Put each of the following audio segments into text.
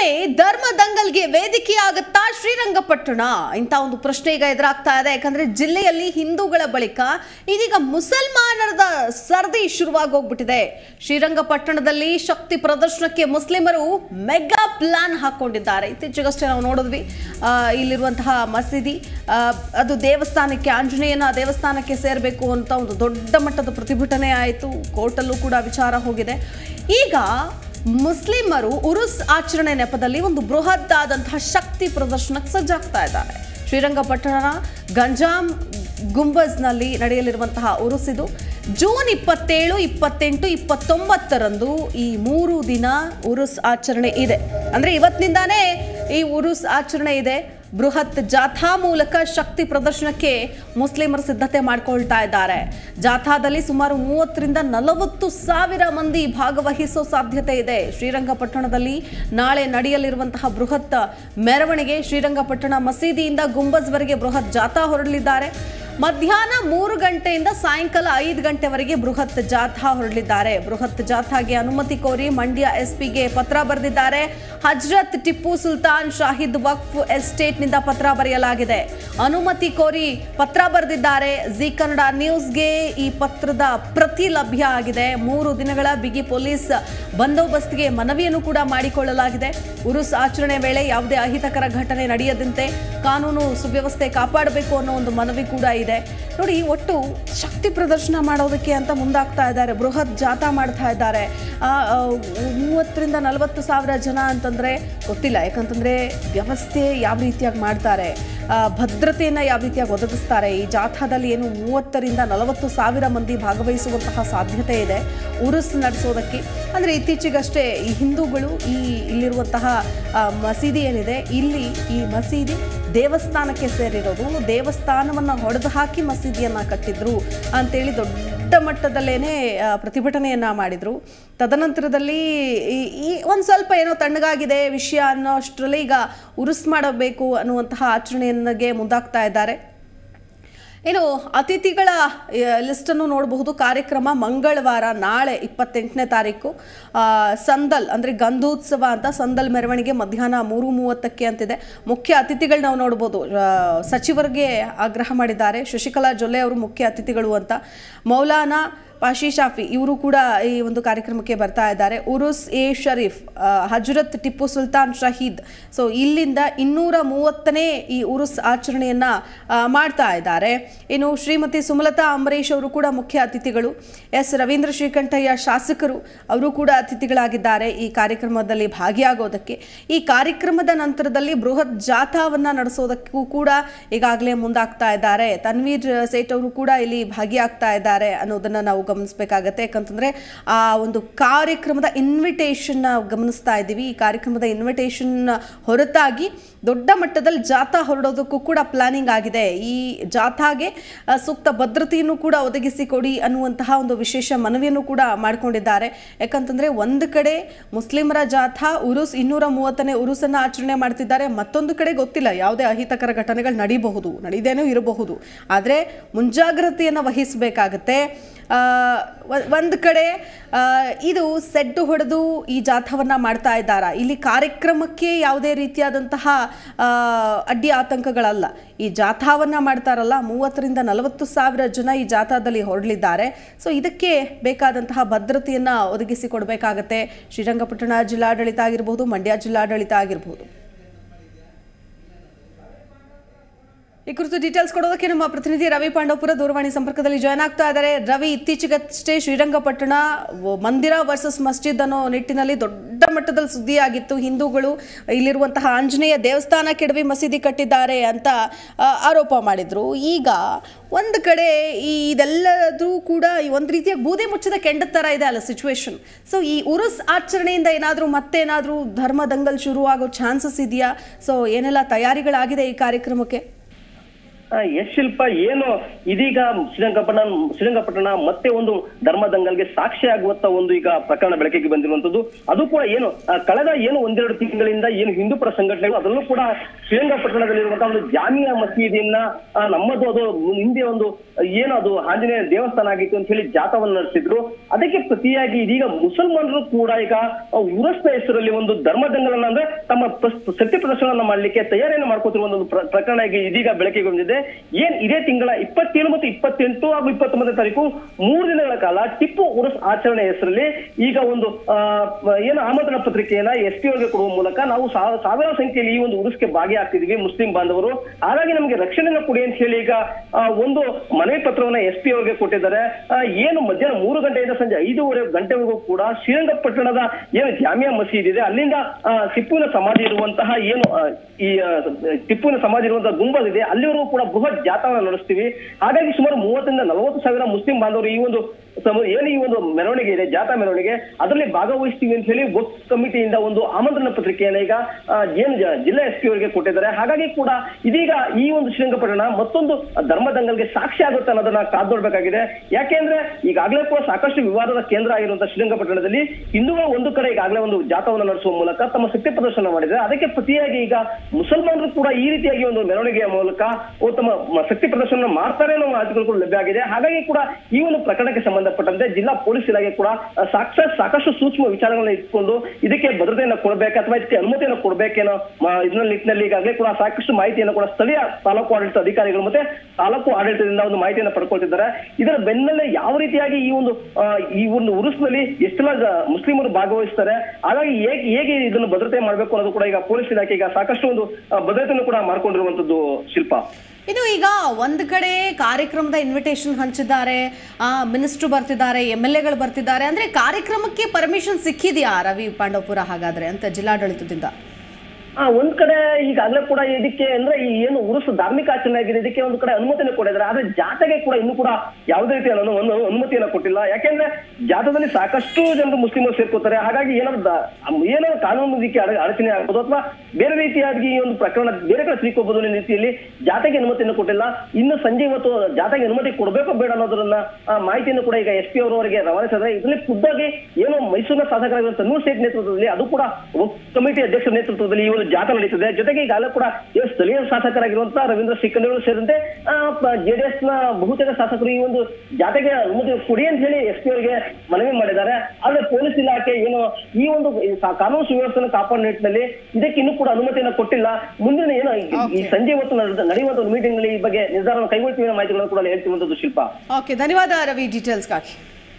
ಮತ್ತೊಮ್ಮೆ ಧರ್ಮ ದಂಗಲ್ಗೆ ವೇದಿಕೆಯಾಗುತ್ತಾ ಶ್ರೀರಂಗಪಟ್ಟಣ ಇಂಥ ಒಂದು ಪ್ರಶ್ನೆ ಈಗ ಎದುರಾಗ್ತಾ ಇದೆ ಯಾಕಂದ್ರೆ ಜಿಲ್ಲೆಯಲ್ಲಿ ಹಿಂದೂಗಳ ಬಳಿಕ ಇದೀಗ ಮುಸಲ್ಮಾನರದ ಸರದಿ ಶುರುವಾಗಿ ಹೋಗ್ಬಿಟ್ಟಿದೆ ಶ್ರೀರಂಗಪಟ್ಟಣದಲ್ಲಿ ಶಕ್ತಿ ಪ್ರದರ್ಶನಕ್ಕೆ ಮುಸ್ಲಿಮರು ಮೆಗಾ ಪ್ಲಾನ್ ಹಾಕೊಂಡಿದ್ದಾರೆ ಇತ್ತೀಚೆಗಷ್ಟೇ ನಾವು ನೋಡಿದ್ವಿ ಆ, ಇಲ್ಲಿರುವಂತಹ ಮಸೀದಿ ಆ, ಅದು ದೇವಸ್ಥಾನಕ್ಕೆ ಆಂಜನೇಯನ ದೇವಸ್ಥಾನಕ್ಕೆ ಸೇರಬೇಕು ಅಂತ ಒಂದು ದೊಡ್ಡ ಮಟ್ಟದ ಪ್ರತಿಭಟನೆ ಆಯಿತು ಕೋರ್ಟಲ್ಲೂ ಕೂಡ ವಿಚಾರ ಹೋಗಿದೆ ಈಗ ಮುಸ್ಲಿಮರು ಉರುಸ್ ಆಚರಣೆ ನೆಪದಲ್ಲಿ ಒಂದು ಬೃಹತ್ ಆದಂತಹ ಶಕ್ತಿ ಪ್ರದರ್ಶನಕ್ಕೆ ಸಜ್ಜಾಗ್ತಾ ಇದ್ದಾರೆ ಶ್ರೀರಂಗಪಟ್ಟಣದ ಗಂಜಾಂ ಗುಂಬಜ್ನಲ್ಲಿ ನಡೆಯಲಿರುವಂತಹ ಉರುಸ್ ಇದು ಜೂನ್ ಇಪ್ಪತ್ತೇಳು ಇಪ್ಪತ್ತೆಂಟು ಇಪ್ಪತ್ತೊಂಬತ್ತರಂದು ಈ ಮೂರು ದಿನ ಉರುಸ್ ಆಚರಣೆ ಇದೆ ಅಂದ್ರೆ ಇವತ್ತಿನಿಂದಾನೇ ಈ ಉರುಸ್ ಆಚರಣೆ ಇದೆ ಬೃಹತ್ ಜಾಥಾ ಮೂಲಕ ಶಕ್ತಿ ಪ್ರದರ್ಶನಕ್ಕೆ ಮುಸ್ಲಿಮರು ಸಿದ್ಧತೆ ಮಾಡ್ಕೊಳ್ತಾ ಇದ್ದಾರೆ ಜಾಥಾದಲ್ಲಿ ಸುಮಾರು ಮೂವತ್ತರಿಂದ ನಲವತ್ತು ಸಾವಿರ ಮಂದಿ ಭಾಗವಹಿಸೋ ಸಾಧ್ಯತೆ ಇದೆ ಶ್ರೀರಂಗಪಟ್ಟಣದಲ್ಲಿ ನಾಳೆ ನಡೆಯಲಿರುವಂತಹ ಬೃಹತ್ ಮೆರವಣಿಗೆ ಶ್ರೀರಂಗಪಟ್ಟಣ ಮಸೀದಿಯಿಂದ ಗುಂಬಜ್ವರೆಗೆ ಬೃಹತ್ ಜಾಥಾ ಹೊರಡಲಿದ್ದಾರೆ ಮಧ್ಯಾಹ್ನ ಮೂರು ಗಂಟೆಯಿಂದ ಸಾಯಂಕಾಲ ಐದು ಗಂಟೆವರೆಗೆ ಬೃಹತ್ ಜಾಥಾ ಹೊರಡಲಿದ್ದಾರೆ ಬೃಹತ್ ಜಾಥಾಗೆ ಅನುಮತಿ ಕೋರಿ ಮಂಡ್ಯ ಎಸ್ಪಿಗೆ ಪತ್ರ ಬರೆದಿದ್ದಾರೆ ಹಜ್ರತ್ ಟಿಪ್ಪು ಸುಲ್ತಾನ್ ಶಾಹಿದ್ ವಕ್ಫ್ ಎಸ್ಟೇಟ್ನಿಂದ ಪತ್ರ ಬರೆಯಲಾಗಿದೆ ಅನುಮತಿ ಕೋರಿ ಪತ್ರ ಬರೆದಿದ್ದಾರೆ ಜಿ ಕನ್ನಡ ನ್ಯೂಸ್ಗೆ ಈ ಪತ್ರದ ಪ್ರತಿ ಲಭ್ಯ ಆಗಿದೆ ಮೂರು ದಿನಗಳ ಬಿಗಿ ಪೊಲೀಸ್ ಬಂದೋಬಸ್ತ್ಗೆ ಮನವಿಯನ್ನು ಕೂಡ ಮಾಡಿಕೊಳ್ಳಲಾಗಿದೆ ಉರುಸ್ ಆಚರಣೆ ವೇಳೆ ಯಾವುದೇ ಅಹಿತಕರ ಘಟನೆ ನಡೆಯದಂತೆ ಕಾನೂನು ಸುವ್ಯವಸ್ಥೆ ಕಾಪಾಡಬೇಕು ಅನ್ನೋ ಒಂದು ಮನವಿ ಕೂಡ ಇದೆ ನೋಡಿ ಒಟ್ಟು ಶಕ್ತಿ ಪ್ರದರ್ಶನ ಮಾಡೋದಕ್ಕೆ ಅಂತ ಮುಂದಾಗ್ತಾ ಇದ್ದಾರೆ ಬೃಹತ್ ಜಾಥಾ ಮಾಡ್ತಾ ಇದ್ದಾರೆ ಆ, ಆ, ಮೂವತ್ತರಿಂದ ನಲವತ್ತು ಸಾವಿರ ಜನ ಅಂತಂದ್ರೆ ಗೊತ್ತಿಲ್ಲ ಯಾಕಂತಂದ್ರೆ ವ್ಯವಸ್ಥೆ ಯಾವ ರೀತಿಯಾಗಿ ಮಾಡ್ತಾರೆ ಆ, ಭದ್ರತೆಯನ್ನ ಯಾವ ರೀತಿಯಾಗಿ ಒದಗಿಸ್ತಾರೆ ಈ ಜಾಥಾದಲ್ಲಿ ಏನು ಮೂವತ್ತರಿಂದ ನಲವತ್ತು ಸಾವಿರ ಮಂದಿ ಭಾಗವಹಿಸುವಂತಹ ಸಾಧ್ಯತೆ ಇದೆ ಉರುಸ್ ನಡೆಸೋದಕ್ಕೆ ಅಂದರೆ ಇತ್ತೀಚೆಗಷ್ಟೇ ಈ ಹಿಂದೂಗಳು ಈ ಇಲ್ಲಿರುವಂತಹ ಆ, ಮಸೀದಿ ಏನಿದೆ ಇಲ್ಲಿ ಈ ಮಸೀದಿ ದೇವಸ್ಥಾನಕ್ಕೆ ಸೇರಿರೋದು ದೇವಸ್ಥಾನವನ್ನು ಹೊಡೆದು ಹಾಕಿ ಮಸೀದಿಯನ್ನು ಕಟ್ಟಿದ್ರು ಅಂತೇಳಿ ದೊಡ್ಡ ಮಟ್ಟದಲ್ಲೇನೆ ಆ, ಪ್ರತಿಭಟನೆಯನ್ನ ಮಾಡಿದ್ರು ತದನಂತರದಲ್ಲಿ ಈ- ಈ ಒಂದು ಸ್ವಲ್ಪ ಏನೋ ತಣ್ಣಗಾಗಿದೆ ವಿಷಯ ಅನ್ನೋ ಅಷ್ಟರಲ್ಲಿ ಈಗ ಉರುಸ್ ಮಾಡಬೇಕು ಅನ್ನುವಂತಹ ಆಚರಣೆಯನ್ನಿಗೆ ಮುಂದಾಗ್ತಾ ಇದ್ದಾರೆ ಇನ್ನು ಅತಿಥಿಗಳ ಲಿಸ್ಟನ್ನು ನೋಡಬಹುದು ಕಾರ್ಯಕ್ರಮ ಮಂಗಳವಾರ ನಾಳೆ ಇಪ್ಪತ್ತೆಂಟನೇ ತಾರೀಕು ಆ, ಸಂದಲ್ ಅಂದರೆ ಗಂಧೋತ್ಸವ ಅಂತ ಸಂದಲ್ ಮೆರವಣಿಗೆ ಮಧ್ಯಾಹ್ನ ಮೂರು ಮೂವತ್ತಕ್ಕೆ ಅಂತಿದೆ ಮುಖ್ಯ ಅತಿಥಿಗಳು ನಾವು ನೋಡ್ಬೋದು ಆ, ಸಚಿವರಿಗೆ ಆಗ್ರಹ ಮಾಡಿದ್ದಾರೆ ಶಶಿಕಲಾ ಜೊಲ್ಲೆ ಅವರು ಮುಖ್ಯ ಅತಿಥಿಗಳು ಅಂತ ಮೌಲಾನಾ ಪಾಶಿ ಶಾಫಿ ಇವರು ಕೂಡ ಈ ಒಂದು ಕಾರ್ಯಕ್ರಮಕ್ಕೆ ಬರ್ತಾ ಇದ್ದಾರೆ ಉರುಸ್ ಎ ಶರೀಫ್ ಆ, ಹಜರತ್ ಟಿಪ್ಪು ಸುಲ್ತಾನ್ ಶಹೀದ್ ಸೊ ಇಲ್ಲಿಂದ ಇನ್ನೂರ ಮೂವತ್ತನೇ ಈ ಉರುಸ್ ಆಚರಣೆಯನ್ನ ಆ, ಮಾಡ್ತಾ ಇದ್ದಾರೆ ಇನ್ನು ಶ್ರೀಮತಿ ಸುಮಲತಾ ಅಂಬರೀಶ್ ಅವರು ಕೂಡ ಮುಖ್ಯ ಅತಿಥಿಗಳು ಎಸ್ ರವೀಂದ್ರ ಶ್ರೀಕಂಠಯ್ಯ ಶಾಸಕರು ಅವರು ಕೂಡ ಅತಿಥಿಗಳಾಗಿದ್ದಾರೆ ಈ ಕಾರ್ಯಕ್ರಮದಲ್ಲಿ ಭಾಗಿಯಾಗೋದಕ್ಕೆ ಈ ಕಾರ್ಯಕ್ರಮದ ನಂತರದಲ್ಲಿ ಬೃಹತ್ ಜಾಥಾವನ್ನ ನಡೆಸೋದಕ್ಕೂ ಕೂಡ ಈಗಾಗಲೇ ಮುಂದಾಗ್ತಾ ಇದ್ದಾರೆ ತನ್ವೀರ್ ಸೇಠ್ ಅವರು ಕೂಡ ಇಲ್ಲಿ ಭಾಗಿಯಾಗ್ತಾ ಇದ್ದಾರೆ ಅನ್ನೋದನ್ನ ನಾವು ಗಮನಿಸಬೇಕಾಗತ್ತೆ ಯಾಕಂತಂದ್ರೆ ಆ ಒಂದು ಕಾರ್ಯಕ್ರಮದ ಇನ್ವಿಟೇಷನ್ ಗಮನಿಸ್ತಾ ಇದ್ದೀವಿ ಈ ಕಾರ್ಯಕ್ರಮದ ಇನ್ವಿಟೇಷನ್ ಹೊರತಾಗಿ ದೊಡ್ಡ ಮಟ್ಟದಲ್ಲಿ ಜಾಥಾ ಹೊರಡೋದಕ್ಕೂ ಕೂಡ ಪ್ಲಾನಿಂಗ್ ಆಗಿದೆ ಈ ಜಾಥಾಗೆ ಆ, ಸೂಕ್ತ ಭದ್ರತೆಯನ್ನು ಕೂಡ ಒದಗಿಸಿಕೊಡಿ ಅನ್ನುವಂತಹ ಒಂದು ವಿಶೇಷ ಮನವಿಯನ್ನು ಕೂಡ ಮಾಡಿಕೊಂಡಿದ್ದಾರೆ ಯಾಕಂತಂದ್ರೆ ಒಂದು ಕಡೆ ಮುಸ್ಲಿಮರ ಜಾಥಾ ಉರುಸ್ ಇನ್ನೂರ ಮೂವತ್ತನೇ ಉರುಸನ್ನು ಆಚರಣೆ ಮಾಡ್ತಿದ್ದಾರೆ ಮತ್ತೊಂದು ಕಡೆ ಗೊತ್ತಿಲ್ಲ ಯಾವುದೇ ಅಹಿತಕರ ಘಟನೆಗಳು ನಡೀಬಹುದು ನಡೀದೇನೂ ಇರಬಹುದು ಆದರೆ ಮುಂಜಾಗ್ರತೆಯನ್ನು ವಹಿಸಬೇಕಾಗತ್ತೆ ಒಂದು ಕಡೆ ಆ, ಇದು ಸೆಡ್ಡು ಹೊಡೆದು ಈ ಜಾಥಾವನ್ನ ಮಾಡ್ತಾ ಇದ್ದಾರಾ ಇಲ್ಲಿ ಕಾರ್ಯಕ್ರಮಕ್ಕೆ ಯಾವುದೇ ರೀತಿಯಾದಂತಹ ಆ, ಅಡ್ಡಿ ಆತಂಕಗಳಲ್ಲ ಈ ಜಾಥಾವನ್ನ ಮಾಡ್ತಾರಲ್ಲ ಮೂವತ್ತರಿಂದ ನಲವತ್ತು ಸಾವಿರ ಜನ ಈ ಜಾಥಾದಲ್ಲಿ ಹೊರಡಲಿದ್ದಾರೆ ಸೊ ಇದಕ್ಕೆ ಬೇಕಾದಂತಹ ಭದ್ರತೆಯನ್ನ ಒದಗಿಸಿ ಕೊಡಬೇಕಾಗತ್ತೆ ಶ್ರೀರಂಗಪಟ್ಟಣ ಜಿಲ್ಲಾಡಳಿತ ಆಗಿರ್ಬೋದು ಮಂಡ್ಯ ಜಿಲ್ಲಾಡಳಿತ ಆಗಿರ್ಬೋದು ಈ ಕುರಿತು ಡೀಟೇಲ್ಸ್ ಕೊಡೋದಕ್ಕೆ ನಮ್ಮ ಪ್ರತಿನಿಧಿ ರವಿ ಪಾಂಡವಪುರ ದೂರವಾಣಿ ಸಂಪರ್ಕದಲ್ಲಿ ಜಾಯ್ನ್ ಆಗ್ತಾ ಇದ್ದಾರೆ ರವಿ ಇತ್ತೀಚೆಗಷ್ಟೇ ಶ್ರೀರಂಗಪಟ್ಟಣ ವ- ಮಂದಿರ ವರ್ಸಸ್ ಮಸ್ಜಿದ್ ಅನ್ನೋ ನಿಟ್ಟಿನಲ್ಲಿ ದೊಡ್ಡ ಮಟ್ಟದಲ್ಲಿ ಸುದ್ದಿಯಾಗಿತ್ತು ಹಿಂದೂಗಳು ಇಲ್ಲಿರುವಂತಹ ಆಂಜನೇಯ ದೇವಸ್ಥಾನ ಕೆಡವಿ ಮಸೀದಿ ಕಟ್ಟಿದ್ದಾರೆ ಅಂತ ಆ, ಆರೋಪ ಮಾಡಿದ್ರು ಈಗ ಒಂದು ಕಡೆ ಈ ಇದೆಲ್ಲದೂ ಕೂಡ ಈ ಒಂದು ರೀತಿಯ ಬೂದಿ ಮುಚ್ಚಿದ ಕೆಂಡ ಥರ ಇದೆ ಅಲ್ಲ ಸಿಚುವೇಶನ್ ಸೊ ಈ ಉರುಸ್ ಆಚರಣೆಯಿಂದ ಏನಾದರೂ ಮತ್ತೇನಾದರೂ ಧರ್ಮ ದಂಗಲ್ ಶುರುವಾಗೋ ಚಾನ್ಸಸ್ ಇದೆಯಾ ಸೊ ಏನೆಲ್ಲ ತಯಾರಿಗಳಾಗಿದೆ ಈ ಕಾರ್ಯಕ್ರಮಕ್ಕೆ ಆ, ಎಸ್ ಶಿಲ್ಪ ಏನು ಇದೀಗ ಶ್ರೀರಂಗಪಟ್ಟಣ ಶ್ರೀರಂಗಪಟ್ಟಣ ಮತ್ತೆ ಒಂದು ಧರ್ಮ ದಂಗಲ್ಗೆ ಸಾಕ್ಷಿ ಆಗುವಂತ ಒಂದು ಈಗ ಪ್ರಕರಣ ಬೆಳಕಿಗೆ ಬಂದಿರುವಂತದ್ದು ಅದು ಕೂಡ ಏನು ಆ, ಕಳೆದ ಏನು ಒಂದೆರಡು ತಿಂಗಳಿಂದ ಏನು ಹಿಂದೂ ಪರ ಸಂಘಟನೆಗಳು ಅದರಲ್ಲೂ ಕೂಡ ಶ್ರೀರಂಗಪಟ್ಟಣದಲ್ಲಿರುವಂತಹ ಒಂದು ಜಾಮಿಯಾ ಮಸೀದಿಯನ್ನ ಆ, ನಮ್ಮದು ಅದು ಹಿಂದೆ ಒಂದು ಏನು ಅದು ಆಂಜನೇಯ ದೇವಸ್ಥಾನ ಆಗಿತ್ತು ಅಂತ ಹೇಳಿ ಜಾಥವನ್ನು ನಡೆಸಿದ್ರು ಅದಕ್ಕೆ ಪ್ರತಿಯಾಗಿ ಇದೀಗ ಮುಸಲ್ಮಾನರು ಕೂಡ ಈಗ ಆ, ಉರಸ್ನ ಹೆಸರಲ್ಲಿ ಒಂದು ಧರ್ಮ ದಂಗಲನ್ನ ಅಂದ್ರೆ ತಮ್ಮ ಪ್ರಸ್- ಶಕ್ತಿ ಪ್ರದರ್ಶನ ಮಾಡಲಿಕ್ಕೆ ತಯಾರಿಯನ್ನು ಮಾಡ್ಕೋತಿರುವ ಒಂದು ಪ್ರ- ಪ್ರಕರಣ ಈಗ ಇದೀಗ ಬೆಳಕಿಗೆ ಬಂದಿದೆ ಏನ್ ಇದೇ ತಿಂಗಳ ಇಪ್ಪತ್ತೇಳು ಮತ್ತು ಇಪ್ಪತ್ತೆಂಟು ಹಾಗೂ ಇಪ್ಪತ್ತೊಂಬತ್ತನೇ ತಾರೀಕು ಮೂರು ದಿನಗಳ ಕಾಲ ಟಿಪ್ಪು ಉರಸ್ ಆಚರಣೆ ಹೆಸರಲ್ಲಿ ಈಗ ಒಂದು ಆ, ಏನು ಆಮಂತ್ರಣ ಪತ್ರಿಕೆಯನ್ನ ಎಸ್ ಪಿ ಅವರಿಗೆ ಕೊಡುವ ಮೂಲಕ ನಾವು ಸಾವ- ಸಾವಿರಾರು ಸಂಖ್ಯೆಯಲ್ಲಿ ಈ ಒಂದು ಉರುಸ್ಗೆ ಭಾಗಿಯಾಗ್ತಿದೀವಿ ಮುಸ್ಲಿಂ ಬಾಂಧವರು ಹಾಗಾಗಿ ನಮಗೆ ರಕ್ಷಣೆನ ಕೊಡಿ ಅಂತ ಹೇಳಿ ಈಗ ಆ, ಒಂದು ಮನವಿ ಪತ್ರವನ್ನ ಎಸ್ ಪಿ ಅವರಿಗೆ ಕೊಟ್ಟಿದ್ದಾರೆ ಆ, ಏನು ಮಧ್ಯಾಹ್ನ ಮೂರು ಗಂಟೆಯಿಂದ ಸಂಜೆ ಐದೂವರೆ ಗಂಟೆವರೆಗೂ ಕೂಡ ಶ್ರೀರಂಗಪಟ್ಟಣದ ಏನು ಜಾಮಿಯಾ ಮಸೀದ್ ಇದೆ ಅಲ್ಲಿಂದ ಆ, ಟಿಪ್ಪುವಿನ ಸಮಾಧಿ ಇರುವಂತಹ ಏನು ಆ, ಈ ಆ, ಟಿಪ್ಪುವಿನ ಸಮಾಧಿ ಇರುವಂತಹ ಗುಂಬಲ್ ಇದೆ ಅಲ್ಲಿವರೆಗೂ ಕೂಡ ಬೃಹತ್ ಜಾಥಾವನ್ನು ನಡೆಸ್ತೀವಿ ಹಾಗಾಗಿ ಸುಮಾರು ಮೂವತ್ತರಿಂದ ನಲವತ್ತು ಸಾವಿರ ಮುಸ್ಲಿಂ ಬಾಂಧವರು ಈ ಒಂದು ಸಮ- ಏನು ಈ ಒಂದು ಮೆರವಣಿಗೆ ಇದೆ ಜಾಥಾ ಮೆರವಣಿಗೆ ಅದರಲ್ಲಿ ಭಾಗವಹಿಸ್ತೀವಿ ಅಂತ ಹೇಳಿ ವಕ್ ಕಮಿಟಿಯಿಂದ ಒಂದು ಆಮಂತ್ರಣ ಪತ್ರಿಕೆಯನ್ನ ಈಗ ಆ, ಏನು ಜ- ಜಿಲ್ಲಾ ಎಸ್ ಪಿ ಅವರಿಗೆ ಕೊಟ್ಟಿದ್ದಾರೆ ಹಾಗಾಗಿ ಕೂಡ ಇದೀಗ ಈ ಒಂದು ಶ್ರೀರಂಗಪಟ್ಟಣ ಮತ್ತೊಂದು ಧರ್ಮ ದಂಗಲ್ಗೆ ಸಾಕ್ಷಿ ಆಗುತ್ತೆ ಅನ್ನೋದನ್ನ ಕಾದ್ ನೋಡ್ಬೇಕಾಗಿದೆ ಯಾಕೆಂದ್ರೆ ಈಗಾಗಲೇ ಕೂಡ ಸಾಕಷ್ಟು ವಿವಾದದ ಕೇಂದ್ರ ಆಗಿರುವಂತಹ ಶ್ರೀರಂಗಪಟ್ಟಣದಲ್ಲಿ ಹಿಂದೂಗಳು ಒಂದು ಕಡೆ ಈಗಾಗಲೇ ಒಂದು ಜಾಥವನ್ನು ನಡೆಸುವ ಮೂಲಕ ತಮ್ಮ ಶಕ್ತಿ ಪ್ರದರ್ಶನ ಮಾಡಿದ್ದಾರೆ ಅದಕ್ಕೆ ಪ್ರತಿಯಾಗಿ ಈಗ ಮುಸಲ್ಮಾನರು ಕೂಡ ಈ ರೀತಿಯಾಗಿ ಒಂದು ಮೆರವಣಿಗೆಯ ಮೂಲಕ ಓ ತಮ್ಮ ಮ- ಶಕ್ತಿ ಪ್ರದರ್ಶನ ಮಾಡ್ತಾರೆ ಅನ್ನೋ ಮಾತುಗಳು ಕೂಡ ಲಭ್ಯ ಆಗಿದೆ ಹಾಗಾಗಿ ಕೂಡ ಈ ಒಂದು ಪ್ರಕರಣಕ್ಕೆ ಸಂಬಂಧಪಟ್ಟಂತೆ ಜಿಲ್ಲಾ ಪೊಲೀಸ್ ಇಲಾಖೆ ಕೂಡ ಆ, ಸಾಕ್ಷಾತ್ ಸಾಕಷ್ಟು ಸೂಕ್ಷ್ಮ ವಿಚಾರಗಳನ್ನ ಇಟ್ಕೊಂಡು ಇದಕ್ಕೆ ಭದ್ರತೆಯನ್ನು ಕೊಡಬೇಕು ಅಥವಾ ಇದಕ್ಕೆ ಅನುಮತಿಯನ್ನು ಕೊಡಬೇಕೇನೋ ಮ- ಇದನ್ನ ನಿಟ್ಟಿನಲ್ಲಿ ಈಗಾಗಲೇ ಕೂಡ ಸಾಕಷ್ಟು ಮಾಹಿತಿಯನ್ನು ಕೂಡ ಸ್ಥಳೀಯ ತಾಲೂಕು ಆಡಳಿತ ಅಧಿಕಾರಿಗಳು ಮತ್ತೆ ತಾಲೂಕು ಆಡಳಿತದಿಂದ ಒಂದು ಮಾಹಿತಿಯನ್ನು ಪಡ್ಕೊಳ್ತಿದ್ದಾರೆ ಇದರ ಬೆನ್ನಲ್ಲೇ ಯಾವ ರೀತಿಯಾಗಿ ಈ ಒಂದು ಆ, ಈ ಒಂದು ಉರುಸ್ನಲ್ಲಿ ಎಷ್ಟೆಲ್ಲ ಜ- ಮುಸ್ಲಿಮರು ಭಾಗವಹಿಸ್ತಾರೆ ಹಾಗಾಗಿ ಹೇಗೆ ಹೇಗೆ ಇದನ್ನು ಭದ್ರತೆ ಮಾಡಬೇಕು ಅನ್ನೋದು ಕೂಡ ಈಗ ಪೊಲೀಸ್ ಇಲಾಖೆ ಈಗ ಸಾಕಷ್ಟು ಒಂದು ಆ, ಭದ್ರತೆಯನ್ನು ಕೂಡ ಮಾಡ್ಕೊಂಡಿರುವಂತದ್ದು ಶಿಲ್ಪ ಇನ್ನು ಈಗ ಒಂದ್ ಕಡೆ ಕಾರ್ಯಕ್ರಮದ ಇನ್ವಿಟೇಷನ್ ಹಂಚಿದ್ದಾರೆ ಮಿನಿಸ್ಟ್ರು ಬರ್ತಿದ್ದಾರೆ ಎಮ್ ಎಲ್ ಎಗಳು ಬರ್ತಿದ್ದಾರೆ ಅಂದ್ರೆ ಕಾರ್ಯಕ್ರಮಕ್ಕೆ ಪರ್ಮಿಷನ್ ಸಿಕ್ಕಿದೆಯಾ ರವಿ ಪಾಂಡವಪುರ ಹಾಗಾದ್ರೆ ಅಂತ ಜಿಲ್ಲಾಡಳಿತದಿಂದ ಆ ಒಂದ್ ಕಡೆ ಈಗಾಗಲೇ ಕೂಡ ಇದಕ್ಕೆ ಅಂದ್ರೆ ಈ ಏನು ಉರುಸು ಧಾರ್ಮಿಕ ಆಚರಣೆ ಆಗಿದೆ ಇದಕ್ಕೆ ಒಂದು ಕಡೆ ಅನುಮತಿಯನ್ನು ಕೊಟ್ಟಿದ್ದಾರೆ ಆದ್ರೆ ಜಾಥಾಗೆ ಕೂಡ ಇನ್ನೂ ಕೂಡ ಯಾವುದೇ ರೀತಿಯ ಅನು- ಅನು- ಅನುಮತಿಯನ್ನು ಕೊಟ್ಟಿಲ್ಲ ಯಾಕೆಂದ್ರೆ ಜಾಥಾದಲ್ಲಿ ಸಾಕಷ್ಟು ಜನರು ಮುಸ್ಲಿಮರು ಸೇರ್ಕೋತಾರೆ ಹಾಗಾಗಿ ಏನಾದ್ರು ದ- ಏನೋ ಕಾನೂನು ರೀತಿ ಅಡ- ಅಡಚಣೆ ಆಗ್ಬೋದು ಅಥವಾ ಬೇರೆ ರೀತಿಯಾಗಿ ಈ ಒಂದು ಪ್ರಕರಣ ಬೇರೆ ಕಡೆ ತಿಳ್ಕೋಬಹುದು ಅನ್ನೋ ರೀತಿಯಲ್ಲಿ ಜಾಥಾಗೆ ಅನುಮತಿಯನ್ನು ಕೊಟ್ಟಿಲ್ಲ ಇನ್ನು ಸಂಜೆ ಇವತ್ತು ಜಾಥಾಗೆ ಅನುಮತಿ ಕೊಡಬೇಕೋ ಬೇಡ ಅನ್ನೋದನ್ನ ಆ, ಮಾಹಿತಿಯನ್ನು ಕೂಡ ಈಗ ಎಸ್ ಪಿ ಅವರವರಿಗೆ ರವಾನಿಸಿದ್ರೆ ಇದರಲ್ಲಿ ಖುದ್ದಾಗಿ ಏನು ಮೈಸೂರಿನ ಶಾಸಕರಾಗಿರುವಂತ ತನ್ನೂರ್ ಸ್ಟೇಟ್ ನೇತೃತ್ವದಲ್ಲಿ ಅದು ಕೂಡ ವಕ್ಫ್ ಕಮಿಟಿ ಅಧ್ಯಕ್ಷರ ನೇತೃತ್ವದಲ್ಲಿ ಈ ಒಂದು ಜಾಥಾ ನಡೀತಿದೆ ಜೊತೆಗೆ ಈಗಾಗಲೇ ಕೂಡ ಏನು ಸ್ಥಳೀಯ ಶಾಸಕರಾಗಿರುವಂತಹ ರವೀಂದ್ರ ಶಿಖಂಡಿಗಳು ಸೇರಿದಂತೆ ಜೆಡಿಎಸ್ ನ ಬಹುತೇಕ ಶಾಸಕರು ಈ ಒಂದು ಜಾಥಾಗೆ ಅನುಮತಿ ಕೊಡಿ ಅಂತ ಹೇಳಿ ಎಸ್ ಪಿ ಅವರಿಗೆ ಮನವಿ ಮಾಡಿದ್ದಾರೆ ಆದ್ರೆ ಪೊಲೀಸ್ ಇಲಾಖೆ ಏನು ಈ ಒಂದು ಈ ಸಾ- ಕಾನೂನು ಸುವ್ಯವಸ್ಥೆಯನ್ನು ಕಾಪಾಡುವ ನಿಟ್ಟಿನಲ್ಲಿ ಇದಕ್ಕೆ ಇನ್ನೂ ಕೂಡ ಅನುಮತಿಯನ್ನು ಕೊಟ್ಟಿಲ್ಲ ಮುಂದಿನ ಏನು ಈ- ಈ Okay. ಸಂಜೆ ಹೊತ್ತು ನಡೆದ- ನಡೆಯುವಂತ ಒಂದು ಮೀಟಿಂಗ್ ನಲ್ಲಿ ಈ ಬಗ್ಗೆ ನಿರ್ಧಾರವನ್ನು ಕೈಗೊಳ್ತೀವಿ ಅನ್ನೋ ಮಾಹಿತಿಗಳನ್ನು ಕೂಡ ಹೇಳ್ತಿರುವಂತದ್ದು ಶಿಲ್ಪ ಓಕೆ ಧನ್ಯವಾದ ರವಿ ಡೀಟೇಲ್ಸ್ಗಾಗಿ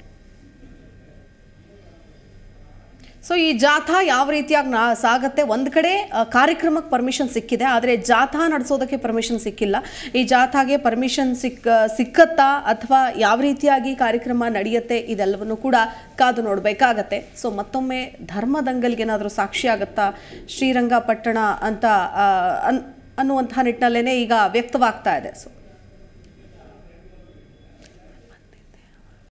ಸೊ ಈ ಜಾಥಾ ಯಾವ ರೀತಿಯಾಗಿ ನಾ ಸಾಗತ್ತೆ ಒಂದು ಕಡೆ ಆ, ಕಾರ್ಯಕ್ರಮಕ್ಕೆ ಪರ್ಮಿಷನ್ ಸಿಕ್ಕಿದೆ ಆದರೆ ಜಾಥಾ ನಡೆಸೋದಕ್ಕೆ ಪರ್ಮಿಷನ್ ಸಿಕ್ಕಿಲ್ಲ ಈ ಜಾಥಾಗೆ ಪರ್ಮಿಷನ್ ಸಿಕ್ಕ ಸಿಕ್ಕತ್ತಾ ಅಥವಾ ಯಾವ ರೀತಿಯಾಗಿ ಕಾರ್ಯಕ್ರಮ ನಡೆಯುತ್ತೆ ಇದೆಲ್ಲವನ್ನು ಕೂಡ ಕಾದು ನೋಡಬೇಕಾಗತ್ತೆ ಸೊ ಮತ್ತೊಮ್ಮೆ ಧರ್ಮ ದಂಗಲ್ಗೇನಾದರೂ ಸಾಕ್ಷಿ ಆಗುತ್ತಾ ಶ್ರೀರಂಗಪಟ್ಟಣ ಅಂತ ಆ, ಅನ್ ಅನ್ನುವಂಥ ನಿಟ್ಟಿನಲ್ಲೇ ಈಗ ವ್ಯಕ್ತವಾಗ್ತಾ ಇದೆ ಸೊ